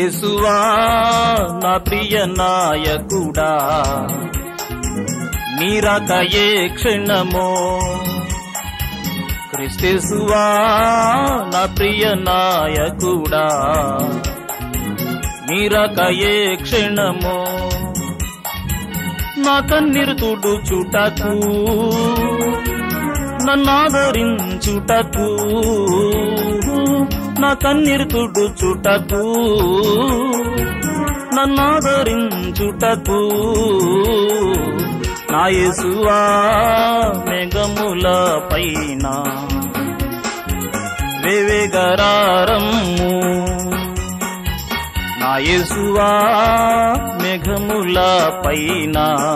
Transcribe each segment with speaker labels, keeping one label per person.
Speaker 1: క్రిస్తేసువా నా ప్రియ నాయకుడా నీరాకయే క్షణమో క్రిస్తేసువా నా ప్రియ నాయకుడా నీరాకయే క్షణమో నా కన్నీరు తుడుచుటకు నన్నాదరించుటకు నా కన్నీరు తుడుచుటకు నన్నాదరించుటకు నా యేసువా మేఘముల పైన వేవేగరారమ్ము నా యేసువా మేఘముల పైన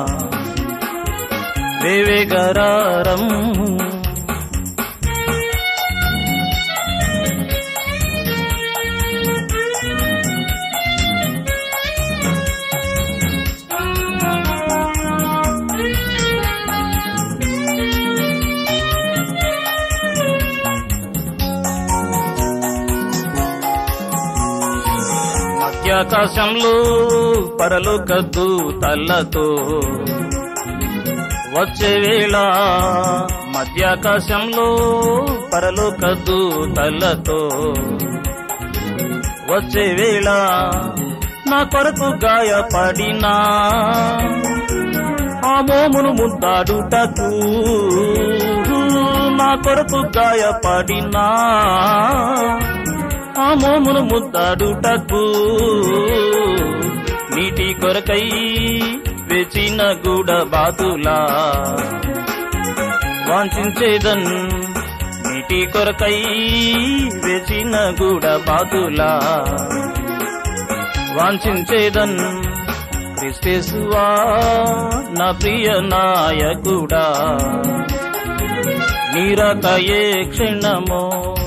Speaker 1: వేవేగరారమ్ము మధ్యాకాశంలో పరలోక దూతలతో వచ్చే వేళ మధ్యాకాశంలో పరలోక దూతలతో వచ్చే వేళ నా కొరకు గాయపడినా ఆ మోమును ముద్దాడుటకు నా కొరకు గాయపడినా ఆ మోమును ముద్దాడుటకు నీటి కొరకై వెచిన గూడ బాతులా వాంఛించేదన్ నీటి కొరకై వెచిన గూడ బాతులా వాంఛించేదన్ క్రిస్తేసువా నా ప్రియ నాయకుడా నీరకయే క్షణమో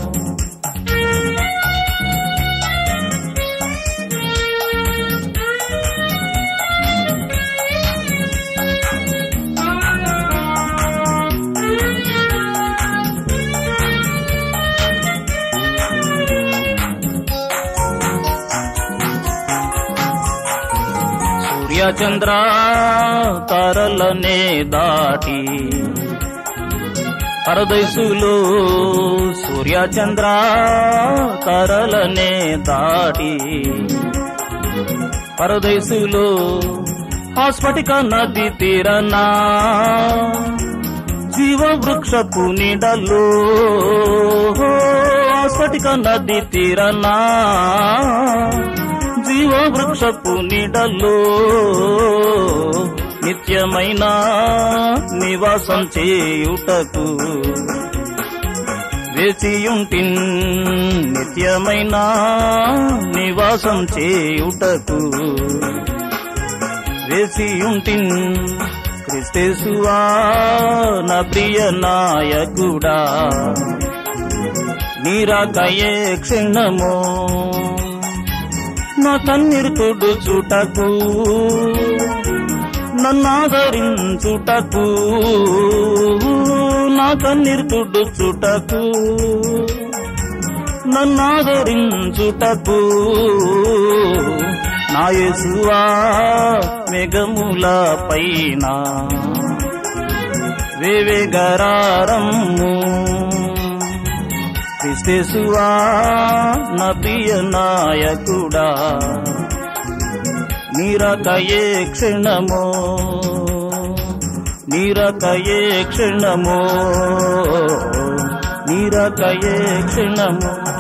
Speaker 1: సూర్య చంద్ర తారలనే దాటి పరదైసులో సూర్య చంద్ర తారలనే దాటి పరదైసులో హాస్పటిక నది తీరనా జీవ వృక్షపు నీడలో హాస్పటిక నది తీరనా జీవ వృక్షపు నీడలో నిత్యమైన నివాసం చేయుటకు వేచియుంటిన్ నిత్యమైన నివాసం చేయుటకు వేచియుంటిన్ క్రిస్తేసువా నా ప్రియ నాయకుడా నీరాకయే క్షణమో నా కన్నీరు తుడుచుటకు నన్నాదరించుటకు నా కన్నీరు తుడుచుటకు నన్నాదరించుటకు నా యేసువా మేఘముల పైన వేవేగరారమ్ము క్రిస్తేసువా నా ప్రియ నాయకుడా నీరకయే క్షణమో నీరకయే క్షణమో నీరకయే క్షణమో